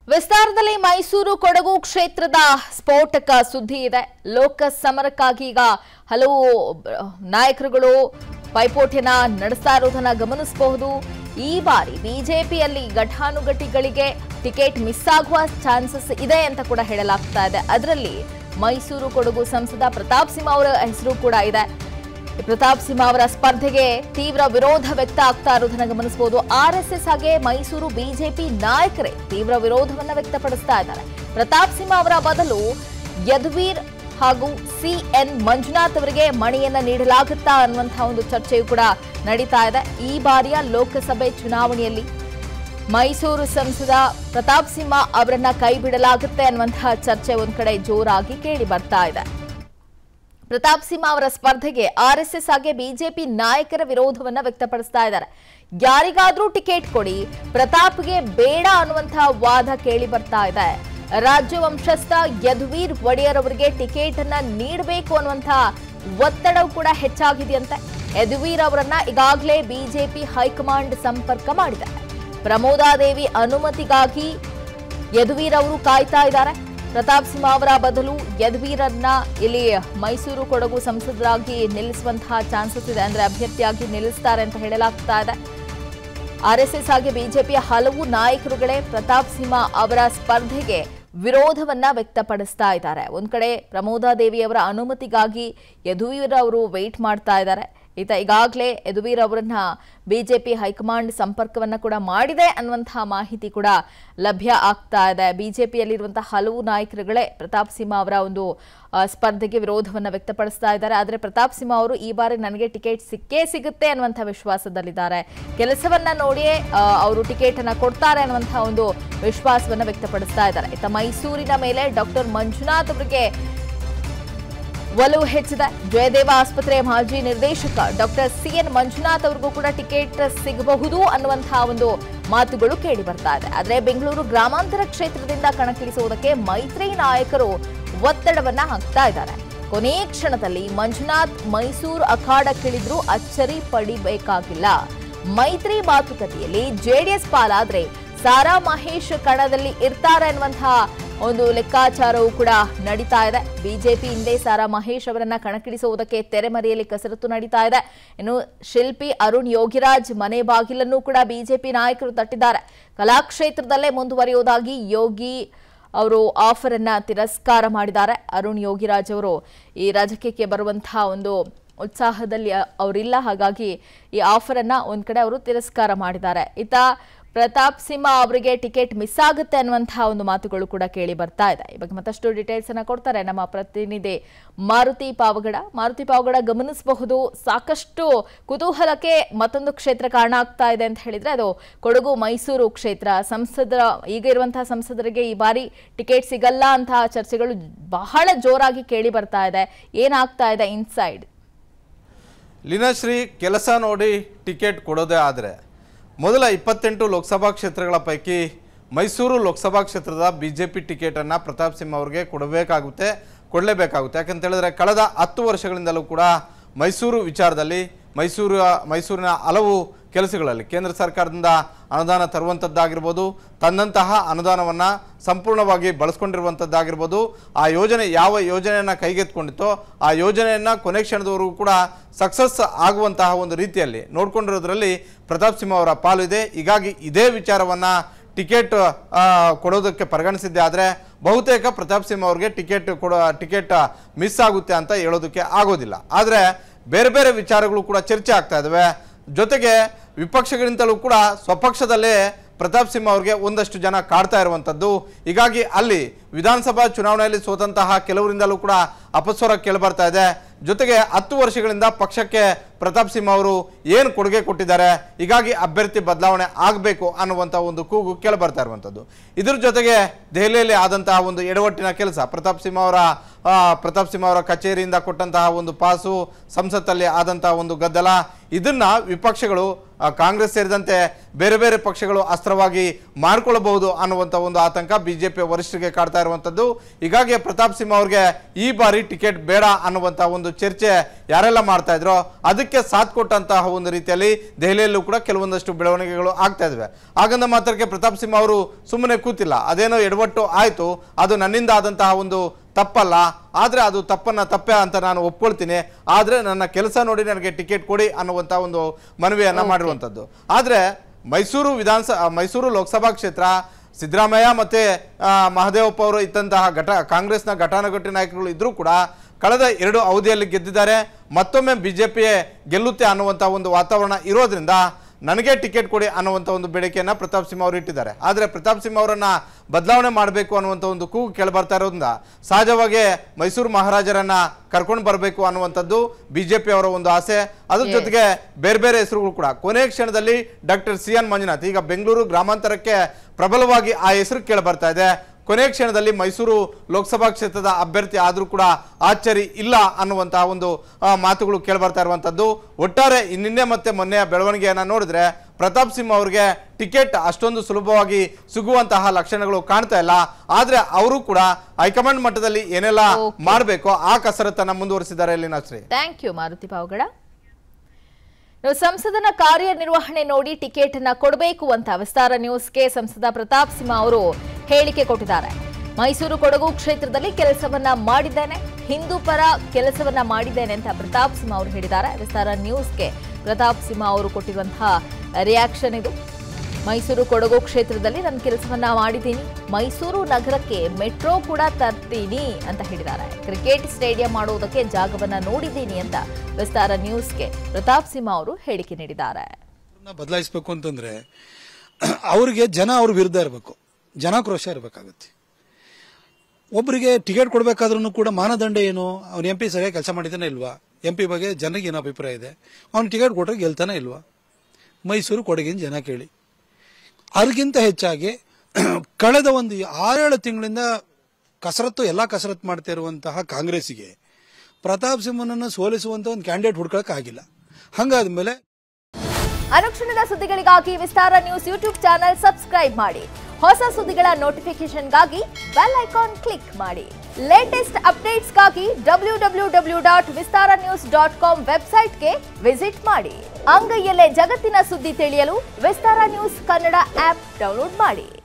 ವಿಸ್ತಾರದಲ್ಲಿ ಮೈಸೂರು ಕೊಡಗು ಕ್ಷೇತ್ರದ ಸ್ಫೋಟಕ ಸುದ್ದಿ ಇದೆ ಲೋಕ ಸಮರಕ್ಕಾಗಿ ಈಗ ಹಲವು ಬ- ನಾಯಕರುಗಳು ಪೈಪೋಟಿಯನ್ನ ನಡೆಸ್ತಾ ಇರೋದನ್ನ ಗಮನಿಸಬಹುದು ಈ ಬಾರಿ ಬಿಜೆಪಿಯಲ್ಲಿ ಘಟಾನುಘಟಿಗಳಿಗೆ ಟಿಕೆಟ್ ಮಿಸ್ ಆಗುವ ಚಾನ್ಸಸ್ ಇದೆ ಅಂತ ಕೂಡ ಹೇಳಲಾಗ್ತಾ ಇದೆ ಅದರಲ್ಲಿ ಮೈಸೂರು ಕೊಡಗು ಸಂಸದ ಪ್ರತಾಪ್ ಸಿಂಹ ಅವರ ಹೆಸರು ಕೂಡ ಇದೆ ಪ್ರತಾಪ್ ಸಿಂಹ ಅವರ ಸ್ಪರ್ಧೆಗೆ ತೀವ್ರ ವಿರೋಧ ವ್ಯಕ್ತ ಆಗ್ತಾ ಇರೋದನ್ನ ಗಮನಿಸಬಹುದು ಆರ್ ಎಸ್ ಎಸ್ ಹಾಗೆ ಮೈಸೂರು ಬಿಜೆಪಿ ನಾಯಕರೇ ತೀವ್ರ ವಿರೋಧವನ್ನ ವ್ಯಕ್ತಪಡಿಸ್ತಾ ಇದ್ದಾರೆ ಪ್ರತಾಪ್ ಸಿಂಹ ಅವರ ಬದಲು ಯದುವೀರ್ ಹಾಗೂ ಸಿ ಎನ್ ಮಂಜುನಾಥ್ ಅವರಿಗೆ ಮಣಿಯನ್ನ ನೀಡಲಾಗುತ್ತಾ ಅನ್ನುವಂತಹ ಒಂದು ಚರ್ಚೆಯು ಕೂಡ ನಡೀತಾ ಇದೆ ಈ ಬಾರಿಯ ಲೋಕಸಭೆ ಚುನಾವಣೆಯಲ್ಲಿ ಮೈಸೂರು ಸಂಸದ ಪ್ರತಾಪ್ ಸಿಂಹ ಅವರನ್ನ ಕೈ ಬಿಡಲಾಗುತ್ತೆ ಅನ್ನುವಂತಹ ಚರ್ಚೆ ಒಂದ್ ಕಡೆ ಜೋರಾಗಿ ಕೇಳಿ ಬರ್ತಾ ಇದೆ ಪ್ರತಾಪ್ ಸಿಂಹ ಅವರ ಸ್ಪರ್ಧೆಗೆ ಆರ್ಎಸ್ಎಸ್ ಹಾಗೆ ಬಿಜೆಪಿ ನಾಯಕರ ವಿರೋಧವನ್ನ ವ್ಯಕ್ತಪಡಿಸ್ತಾ ಇದ್ದಾರೆ ಯಾರಿಗಾದ್ರೂ ಟಿಕೆಟ್ ಕೊಡಿ ಪ್ರತಾಪ್ಗೆ ಬೇಡ ಅನ್ನುವಂತಹ ವಾದ ಕೇಳಿ ಬರ್ತಾ ಇದೆ ರಾಜ್ಯ ವಂಶಸ್ಥ ಯದುವೀರ್ ಒಡೆಯರ್ ಅವರಿಗೆ ಟಿಕೆಟ್ ಅನ್ನ ನೀಡಬೇಕು ಅನ್ನುವಂತಹ ಒತ್ತಡವು ಕೂಡ ಹೆಚ್ಚಾಗಿದೆಯಂತೆ ಯದುವೀರ್ ಅವರನ್ನ ಈಗಾಗಲೇ ಬಿಜೆಪಿ ಹೈಕಮಾಂಡ್ ಸಂಪರ್ಕ ಮಾಡಿದೆ ಪ್ರಮೋದಾದೇವಿ ಅನುಮತಿಗಾಗಿ ಯದುವೀರ್ ಅವರು ಕಾಯ್ತಾ ಇದ್ದಾರೆ ಪ್ರತಾಪ್ ಸಿಂಹ ಅವರ ಬದಲು ಯದುವೀರನ್ನ ಇಲ್ಲಿ ಮೈಸೂರು ಕೊಡಗು ಸಂಸದರಾಗಿ ನಿಲ್ಲಿಸುವಂತಹ ಚಾನ್ಸಸ್ ಇದೆ ಅಂದ್ರೆ ಅಭ್ಯರ್ಥಿಯಾಗಿ ನಿಲ್ಲಿಸ್ತಾರೆ ಅಂತ ಹೇಳಲಾಗ್ತಾ ಇದೆ ಆರ್ಎಸ್ಎಸ್ ಹಾಗೆ ಬಿಜೆಪಿಯ ಹಲವು ನಾಯಕರುಗಳೇ ಪ್ರತಾಪ್ ಸಿಂಹ ಅವರ ಸ್ಪರ್ಧೆಗೆ ವಿರೋಧವನ್ನ ವ್ಯಕ್ತಪಡಿಸ್ತಾ ಇದ್ದಾರೆ ಒಂದ್ ಕಡೆ ಪ್ರಮೋದಾದೇವಿ ಅವರ ಅನುಮತಿಗಾಗಿ ಯದುವೀರ್ ಅವರು ವೆಯ್ಟ್ ಮಾಡ್ತಾ ಇದ್ದಾರೆ ಈತ ಈಗಾಗಲೇ ಯದುವೀರ್ ಅವರನ್ನ ಬಿಜೆಪಿ ಹೈಕಮಾಂಡ್ ಸಂಪರ್ಕವನ್ನ ಕೂಡ ಮಾಡಿದೆ ಅನ್ನುವಂತಹ ಮಾಹಿತಿ ಕೂಡ ಲಭ್ಯ ಆಗ್ತಾ ಇದೆ ಬಿಜೆಪಿಯಲ್ಲಿರುವಂತಹ ಹಲವು ನಾಯಕರುಗಳೇ ಪ್ರತಾಪ್ ಸಿಂಹ ಅವರ ಒಂದು ಆ, ಸ್ಪರ್ಧೆಗೆ ವಿರೋಧವನ್ನ ವ್ಯಕ್ತಪಡಿಸ್ತಾ ಇದ್ದಾರೆ ಆದರೆ ಪ್ರತಾಪ್ ಸಿಂಹ ಅವರು ಈ ಬಾರಿ ನನಗೆ ಟಿಕೆಟ್ ಸಿಕ್ಕೇ ಸಿಗುತ್ತೆ ಅನ್ನುವಂಥ ವಿಶ್ವಾಸದಲ್ಲಿದ್ದಾರೆ ಕೆಲಸವನ್ನ ನೋಡಿಯೇ ಆ, ಅವರು ಟಿಕೆಟ್ ಅನ್ನ ಕೊಡ್ತಾರೆ ಅನ್ನುವಂತಹ ಒಂದು ವಿಶ್ವಾಸವನ್ನ ವ್ಯಕ್ತಪಡಿಸ್ತಾ ಇದ್ದಾರೆ ಇತ್ತ ಮೈಸೂರಿನ ಮೇಲೆ ಡಾಕ್ಟರ್ ಮಂಜುನಾಥ್ ಅವರಿಗೆ ಒಲವು ಹೆಚ್ಚಿದೆ ಜಯದೇವ ಆಸ್ಪತ್ರೆಯ ಮಾಜಿ ನಿರ್ದೇಶಕ ಡಾಕ್ಟರ್ ಸಿ ಎನ್ ಮಂಜುನಾಥ್ ಅವ್ರಿಗೂ ಕೂಡ ಟಿಕೆಟ್ ಸಿಗಬಹುದು ಅನ್ನುವಂತಹ ಒಂದು ಮಾತುಗಳು ಕೇಳಿ ಬರ್ತಾ ಇದೆ ಆದರೆ ಬೆಂಗಳೂರು ಗ್ರಾಮಾಂತರ ಕ್ಷೇತ್ರದಿಂದ ಕಣಕ್ಕಿಳಿಸುವುದಕ್ಕೆ ಮೈತ್ರಿ ನಾಯಕರು ಒತ್ತಡವನ್ನ ಹಾಕ್ತಾ ಇದ್ದಾರೆ ಕೊನೆ ಕ್ಷಣದಲ್ಲಿ ಮಂಜುನಾಥ್ ಮೈಸೂರು ಅಖಾಡಕ್ಕಿಳಿದ್ರೂ ಅಚ್ಚರಿ ಪಡಿಬೇಕಾಗಿಲ್ಲ ಮೈತ್ರಿ ಮಾತುಕತೆಯಲ್ಲಿ ಜೆಡಿಎಸ್ ಪಾಲಾದ್ರೆ ಸಾರಾ ಮಹೇಶ್ ಕಣದಲ್ಲಿ ಇರ್ತಾರೆ ಅನ್ನುವಂತಹ ಒಂದು ಲೆಕ್ಕಾಚಾರವೂ ಕೂಡ ನಡೀತಾ ಇದೆ ಬಿಜೆಪಿ ಹಿಂದೆ ಸಾರಾ ಮಹೇಶ್ ಅವರನ್ನ ಕಣಕ್ಕಿಳಿಸುವುದಕ್ಕೆ ತೆರೆಮರೆಯಲ್ಲಿ ಕಸರತ್ತು ನಡೀತಾ ಇದೆ ಇನ್ನು ಶಿಲ್ಪಿ ಅರುಣ್ ಯೋಗಿರಾಜ್ ಮನೆ ಬಾಗಿಲನ್ನು ಕೂಡ ಬಿಜೆಪಿ ನಾಯಕರು ತಟ್ಟಿದ್ದಾರೆ ಕಲಾಕ್ಷೇತ್ರದಲ್ಲೇ ಮುಂದುವರಿಯುವುದಾಗಿ ಯೋಗಿ ಅವರು ಆಫರ್ ಅನ್ನ ತಿರಸ್ಕಾರ ಮಾಡಿದ್ದಾರೆ ಅರುಣ್ ಯೋಗಿರಾಜ್ ಅವರು ಈ ರಾಜಕೀಯಕ್ಕೆ ಬರುವಂತಹ ಒಂದು ಉತ್ಸಾಹದಲ್ಲಿ ಅ- ಅವರಿಲ್ಲ ಹಾಗಾಗಿ ಈ ಆಫರ್ ಅನ್ನ ಒಂದ್ ಕಡೆ ಅವರು ತಿರಸ್ಕಾರ ಮಾಡಿದ್ದಾರೆ ಇತ್ತ ಪ್ರತಾಪ್ ಸಿಂಹ ಅವರಿಗೆ ಟಿಕೆಟ್ ಮಿಸ್ ಆಗುತ್ತೆ ಅನ್ನುವಂತಹ ಒಂದು ಮಾತುಗಳು ಕೂಡ ಕೇಳಿ ಬರ್ತಾ ಇದೆ ಈ ಬಗ್ಗೆ ಮತ್ತಷ್ಟು ಡೀಟೇಲ್ಸ್ ಅನ್ನ ಕೊಡ್ತಾರೆ ನಮ್ಮ ಪ್ರತಿನಿಧಿ ಮಾರುತಿ ಪಾವಗಡ ಮಾರುತಿ ಪಾವಗಡ ಗಮನಿಸಬಹುದು ಸಾಕಷ್ಟು ಕುತೂಹಲಕ್ಕೆ ಮತ್ತೊಂದು ಕ್ಷೇತ್ರ ಕಾರಣ ಆಗ್ತಾ ಇದೆ ಅಂತ ಹೇಳಿದ್ರೆ ಅದು ಕೊಡಗು ಮೈಸೂರು ಕ್ಷೇತ್ರ ಸಂಸದರ ಈಗ ಇರುವಂತಹ ಸಂಸದರಿಗೆ ಈ ಬಾರಿ ಟಿಕೆಟ್ ಸಿಗಲ್ಲ ಅಂತಹ ಚರ್ಚೆಗಳು ಬಹಳ ಜೋರಾಗಿ ಕೇಳಿ ಬರ್ತಾ ಇದೆ ಏನಾಗ್ತಾ ಇದೆ ಇನ್ಸೈಡ್ ಲೀನಾಶ್ರೀ ಕೆಲಸ ನೋಡಿ ಟಿಕೆಟ್ ಕೊಡೋದೇ ಆದರೆ ಮೊದಲ ಇಪ್ಪತ್ತೆಂಟು ಲೋಕಸಭಾ ಕ್ಷೇತ್ರಗಳ ಪೈಕಿ ಮೈಸೂರು ಲೋಕಸಭಾ ಕ್ಷೇತ್ರದ ಬಿ ಜೆ ಪಿ ಟಿಕೆಟನ್ನು ಪ್ರತಾಪ್ ಸಿಂಹ ಅವರಿಗೆ ಕೊಡಬೇಕಾಗುತ್ತೆ ಕೊಡಲೇಬೇಕಾಗುತ್ತೆ ಯಾಕಂತ ಹೇಳಿದ್ರೆ ಕಳೆದ ಹತ್ತು ವರ್ಷಗಳಿಂದಲೂ ಕೂಡ ಮೈಸೂರು ವಿಚಾರದಲ್ಲಿ ಮೈಸೂರು ಮೈಸೂರಿನ ಹಲವು ಕೆಲಸಗಳಲ್ಲಿ ಕೇಂದ್ರ ಸರ್ಕಾರದಿಂದ ಅನುದಾನ ತರುವಂಥದ್ದಾಗಿರ್ಬೋದು ತನ್ನಂತಹ ಅನುದಾನವನ್ನು ಸಂಪೂರ್ಣವಾಗಿ ಬಳಸ್ಕೊಂಡಿರುವಂಥದ್ದಾಗಿರ್ಬೋದು ಆ ಯೋಜನೆ ಯಾವ ಯೋಜನೆಯನ್ನು ಕೈಗೆತ್ಕೊಂಡಿತ್ತೋ ಆ ಯೋಜನೆಯನ್ನು ಕೊನೆ ಕ್ಷಣದವರೆಗೂ ಕೂಡ ಸಕ್ಸಸ್ ಆಗುವಂತಹ ಒಂದು ರೀತಿಯಲ್ಲಿ ನೋಡ್ಕೊಂಡಿರೋದ್ರಲ್ಲಿ ಪ್ರತಾಪ್ ಸಿಂಹ ಅವರ ಪಾಲು ಇದೆ ಹೀಗಾಗಿ ಇದೇ ವಿಚಾರವನ್ನು ಟಿಕೆಟ್ ಆ, ಕೊಡೋದಕ್ಕೆ ಪರಿಗಣಿಸಿದ್ದೆ ಆದರೆ ಬಹುತೇಕ ಪ್ರತಾಪ್ ಸಿಂಹ ಅವರಿಗೆ ಟಿಕೆಟ್ ಕೊಡೋ ಟಿಕೆಟ್ ಮಿಸ್ ಆಗುತ್ತೆ ಅಂತ ಹೇಳೋದಕ್ಕೆ ಆಗೋದಿಲ್ಲ ಆದರೆ ಬೇರೆ ಬೇರೆ ವಿಚಾರಗಳು ಕೂಡ ಚರ್ಚೆ ಆಗ್ತಾ ಇದ್ದಾವೆ ಜೊತೆಗೆ ವಿಪಕ್ಷಗಳಿಂದಲೂ ಕೂಡ ಸ್ವಪಕ್ಷದಲ್ಲೇ ಪ್ರತಾಪ್ ಸಿಂಹ ಅವರಿಗೆ ಒಂದಷ್ಟು ಜನ ಕಾಡ್ತಾ ಇರುವಂಥದ್ದು ಹೀಗಾಗಿ ಅಲ್ಲಿ ವಿಧಾನಸಭಾ ಚುನಾವಣೆಯಲ್ಲಿ ಸೋತಂತಹ ಕೆಲವರಿಂದಲೂ ಕೂಡ ಅಪಸ್ವರ ಕೇಳಿಬರ್ತಾ ಇದೆ ಜೊತೆಗೆ ಹತ್ತು ವರ್ಷಗಳಿಂದ ಪಕ್ಷಕ್ಕೆ ಪ್ರತಾಪ್ ಸಿಂಹ ಅವರು ಏನು ಕೊಡುಗೆ ಕೊಟ್ಟಿದ್ದಾರೆ ಹೀಗಾಗಿ ಅಭ್ಯರ್ಥಿ ಬದಲಾವಣೆ ಆಗಬೇಕು ಅನ್ನುವಂಥ ಒಂದು ಕೂಗು ಕೇಳಿಬರ್ತಾ ಇರುವಂಥದ್ದು ಇದ್ರ ಜೊತೆಗೆ ದೆಹಲಿಯಲ್ಲಿ ಆದಂತಹ ಒಂದು ಎಡವಟ್ಟಿನ ಕೆಲಸ ಪ್ರತಾಪ್ ಸಿಂಹ ಅವರ ಆ, ಪ್ರತಾಪ್ ಸಿಂಹ ಅವರ ಕಚೇರಿಯಿಂದ ಕೊಟ್ಟಂತಹ ಒಂದು ಪಾಸು ಸಂಸತ್ತಲ್ಲಿ ಆದಂತಹ ಒಂದು ಗದ್ದಲ ಇದನ್ನ ವಿಪಕ್ಷಗಳು ಆ, ಕಾಂಗ್ರೆಸ್ ಸೇರಿದಂತೆ ಬೇರೆ ಬೇರೆ ಪಕ್ಷಗಳು ಅಸ್ತ್ರವಾಗಿ ಮಾಡ್ಕೊಳ್ಳಬಹುದು ಅನ್ನುವಂಥ ಒಂದು ಆತಂಕ ಬಿಜೆಪಿ ವರಿಷ್ಠರಿಗೆ ಕಾಡ್ತಾ ಇರುವಂಥದ್ದು ಹೀಗಾಗಿ ಪ್ರತಾಪ್ ಸಿಂಹ ಅವ್ರಿಗೆ ಈ ಬಾರಿ ಟಿಕೆಟ್ ಬೇಡ ಅನ್ನುವಂಥ ಒಂದು ಚರ್ಚೆ ಯಾರೆಲ್ಲ ಮಾಡ್ತಾ ಇದ್ರೋ ಅದಕ್ಕೆ ಸಾಥ್ ಕೊಟ್ಟಂತಹ ಒಂದು ರೀತಿಯಲ್ಲಿ ದೆಹಲಿಯಲ್ಲೂ ಕೂಡ ಕೆಲವೊಂದಷ್ಟು ಬೆಳವಣಿಗೆಗಳು ಆಗ್ತಾ ಇದಾವೆ ಹಾಗಂದ ಮಾತ್ರಕ್ಕೆ ಪ್ರತಾಪ್ ಸಿಂಹ ಅವರು ಸುಮ್ಮನೆ ಕೂತಿಲ್ಲ ಅದೇನೋ ಎಡವಟ್ಟು ಆಯಿತು ಅದು ನನ್ನಿಂದ ಆದಂತಹ ಒಂದು ತಪ್ಪಲ್ಲ ಆದರೆ ಅದು ತಪ್ಪನ್ನ ತಪ್ಪೆ ಅಂತ ನಾನು ಒಪ್ಕೊಳ್ತೀನಿ ಆದರೆ ನನ್ನ ಕೆಲಸ ನೋಡಿ ನನಗೆ ಟಿಕೆಟ್ ಕೊಡಿ ಅನ್ನುವಂಥ ಒಂದು ಮನವಿಯನ್ನ ಮಾಡಿರುವಂಥದ್ದು ಆದರೆ ಮೈಸೂರು ವಿಧಾನಸ ಮೈಸೂರು ಲೋಕಸಭಾ ಕ್ಷೇತ್ರ ಸಿದ್ದರಾಮಯ್ಯ ಮತ್ತೆ ಆ, ಮಹದೇವಪ್ಪ ಅವರು ಇದ್ದಂತಹ ಘಟ ಕಾಂಗ್ರೆಸ್ನ ಘಟಾನುಘಟಿ ನಾಯಕರುಗಳು ಇದ್ರೂ ಕೂಡ ಕಳೆದ ಎರಡು ಅವಧಿಯಲ್ಲಿ ಗೆದ್ದಿದ್ದಾರೆ ಮತ್ತೊಮ್ಮೆ ಬಿಜೆಪಿಯೇ ಗೆಲ್ಲುತ್ತೆ ಅನ್ನುವಂಥ ಒಂದು ವಾತಾವರಣ ಇರೋದ್ರಿಂದ ನನಗೆ ಟಿಕೆಟ್ ಕೊಡಿ ಅನ್ನುವಂಥ ಒಂದು ಬೇಡಿಕೆಯನ್ನ ಪ್ರತಾಪ್ ಸಿಂಹ ಅವರು ಇಟ್ಟಿದ್ದಾರೆ ಆದರೆ ಪ್ರತಾಪ್ ಸಿಂಹ ಅವರನ್ನ ಬದಲಾವಣೆ ಮಾಡಬೇಕು ಅನ್ನುವಂಥ ಒಂದು ಕೂಗು ಕೇಳಿಬರ್ತಾ ಇರೋದ್ರಿಂದ ಸಹಜವಾಗಿ ಮೈಸೂರು ಮಹಾರಾಜರನ್ನ ಕರ್ಕೊಂಡು ಬರಬೇಕು ಅನ್ನುವಂಥದ್ದು ಬಿಜೆಪಿ ಅವರ ಒಂದು ಆಸೆ ಅದ್ರ ಜೊತೆಗೆ ಬೇರೆ ಬೇರೆ ಹೆಸರುಗಳು ಕೂಡ ಕೊನೆ ಕ್ಷಣದಲ್ಲಿ ಡಾಕ್ಟರ್ ಸಿ ಎನ್ ಮಂಜುನಾಥ್ ಈಗ ಬೆಂಗಳೂರು ಗ್ರಾಮಾಂತರಕ್ಕೆ ಪ್ರಬಲವಾಗಿ ಆ ಹೆಸರು ಕೇಳಿ ಬರ್ತಾ ಇದೆ ಕೊನೆ ಕ್ಷಣದಲ್ಲಿ ಮೈಸೂರು ಲೋಕಸಭಾ ಕ್ಷೇತ್ರದ ಅಭ್ಯರ್ಥಿ ಆದರೂ ಕೂಡ ಆಶ್ಚರ್ಯ ಇಲ್ಲ ಅನ್ನುವಂತಹ ಒಂದು ಆ, ಮಾತುಗಳು ಕೇಳಿಬರ್ತಾ ಇರುವಂಥದ್ದು ಒಟ್ಟಾರೆ ಈ ನಿನ್ನೆ ಮತ್ತೆ ಮೊನ್ನೆಯ ಬೆಳವಣಿಗೆಯನ್ನು ನೋಡಿದ್ರೆ ಪ್ರತಾಪ್ ಸಿಂಹ ಅವರಿಗೆ ಟಿಕೆಟ್ ಅಷ್ಟೊಂದು ಸುಲಭವಾಗಿ ಸಿಗುವಂತಹ ಲಕ್ಷಣಗಳು ಕಾಣ್ತಾ ಇಲ್ಲ ಆದ್ರೆ ಅವರು ಕೂಡ ಹೈಕಮಾಂಡ್ ಮಟ್ಟದಲ್ಲಿ ಏನೆಲ್ಲ Okay. ಮಾಡಬೇಕೋ ಆ ಕಸರತ್ತನ್ನ ಮುಂದುವರಿಸಿದ್ದಾರೆ ಲೀನಾಶ್ರೀ ಥ್ಯಾಂಕ್ ಯು ಮಾರುತಿ ಪಾವಗಡ ಇನ್ನು ಸಂಸದನ ಕಾರ್ಯನಿರ್ವಹಣೆ ನೋಡಿ ಟಿಕೆಟ್ ಅನ್ನ ಕೊಡಬೇಕು ಅಂತ ವಿಸ್ತಾರ ನ್ಯೂಸ್ಗೆ ಸಂಸದ ಪ್ರತಾಪ್ ಸಿಂಹ ಅವರು ಹೇಳಿಕೆ ಕೊಟ್ಟಿದ್ದಾರೆ ಮೈಸೂರು ಕೊಡಗು ಕ್ಷೇತ್ರದಲ್ಲಿ ಕೆಲಸವನ್ನ ಮಾಡಿದ್ದೇನೆ ಹಿಂದೂ ಪರ ಕೆಲಸವನ್ನ ಮಾಡಿದ್ದೇನೆ ಅಂತ ಪ್ರತಾಪ್ ಸಿಂಹ ಅವರು ಹೇಳಿದ್ದಾರೆ ವಿಸ್ತಾರ ನ್ಯೂಸ್ಗೆ ಪ್ರತಾಪ್ ಸಿಂಹ ಅವರು ಕೊಟ್ಟಿರುವಂತಹ ರಿಯಾಕ್ಷನ್ ಇದು ಮೈಸೂರು ಕೊಡಗು ಕ್ಷೇತ್ರದಲ್ಲಿ ನಾನು ಕೆಲಸವನ್ನ ಮಾಡಿದ್ದೀನಿ ಮೈಸೂರು ನಗರಕ್ಕೆ ಮೆಟ್ರೋ ಕೂಡ ತರ್ತೀನಿ ಅಂತ ಹೇಳಿದ್ದಾರೆ ಕ್ರಿಕೆಟ್ ಸ್ಟೇಡಿಯಂ ಮಾಡುವುದಕ್ಕೆ ಜಾಗವನ್ನ ನೋಡಿದ್ದೀನಿ ಅಂತ ವಿಸ್ತಾರ ನ್ಯೂಸ್ಗೆ ಪ್ರತಾಪ್ ಸಿಂಹ ಅವರು ಹೇಳಿಕೆ ನೀಡಿದ್ದಾರೆ ಬದಲಾಯಿಸಬೇಕು ಅಂತಂದ್ರೆ ಅವ್ರಿಗೆ ಜನ ಅವ್ರ ವಿರುದ್ಧ ಇರಬೇಕು ಜನಾಕ್ರೋಶ ಇರಬೇಕಾಗುತ್ತೆ ಒಬ್ಬರಿಗೆ ಟಿಕೆಟ್ ಕೊಡಬೇಕಾದ್ರೂ ಕೂಡ ಮಾನದಂಡ ಏನು ಅವ್ನು ಎಂ ಪಿ ಸರಿಯಾಗಿ ಕೆಲಸ ಮಾಡಿದ್ದಾನೆ ಇಲ್ವಾ ಎಂ ಪಿ ಬಗ್ಗೆ ಜನರಿಗೆ ಏನು ಅಭಿಪ್ರಾಯ ಇದೆ ಅವ್ನು ಟಿಕೆಟ್ ಕೊಟ್ಟರೆ ಗೆಲ್ತಾನೆ ಇಲ್ವಾ ಮೈಸೂರು ಕೊಡಗಿನ ಜನ ಕೇಳಿ ಅದಕ್ಕಿಂತ ಹೆಚ್ಚಾಗಿ ಕಳೆದ ಒಂದು ಆರೇಳು ತಿಂಗಳಿಂದ ಕಸರತ್ತು ಎಲ್ಲ ಕಸರತ್ತು ಮಾಡ್ತಾ ಇರುವಂತಹ ಕಾಂಗ್ರೆಸ್ಸಿಗೆ ಪ್ರತಾಪ್ ಸಿಂಹನನ್ನು ಸೋಲಿಸುವಂತ ಒಂದು ಕ್ಯಾಂಡಿಡೇಟ್ ಹುಡ್ಕೊಳಕ್ ಆಗಿಲ್ಲ ಹಂಗಾದ್ಮೇಲೆ ಅನುಕ್ಷಣದ ಸುದ್ದಿಗಳಿಗಾಗಿ Vistara news YouTube channel subscribe ಮಾಡಿ ಹೊಸ ಸುದ್ದಿಗಳ ನೋಟಿಫಿಕೇಶನ್ಗಾಗಿ ಬೆಲ್ ಐಕಾನ್ ಕ್ಲಿಕ್ ಮಾಡಿ ಲೇಟೆಸ್ಟ್ ಅಪ್ಡೇಟ್ಸ್ಗಾಗಿ W W W dot Vistara news dot com ವೆಬ್ಸೈಟ್ಗೆ ವಿಸಿಟ್ ಮಾಡಿ ಅಂಗೈಯಲ್ಲೇ ಜಗತ್ತಿನ ಸುದ್ದಿ ತಿಳಿಯಲು Vistara news Kannada app download ಮಾಡಿ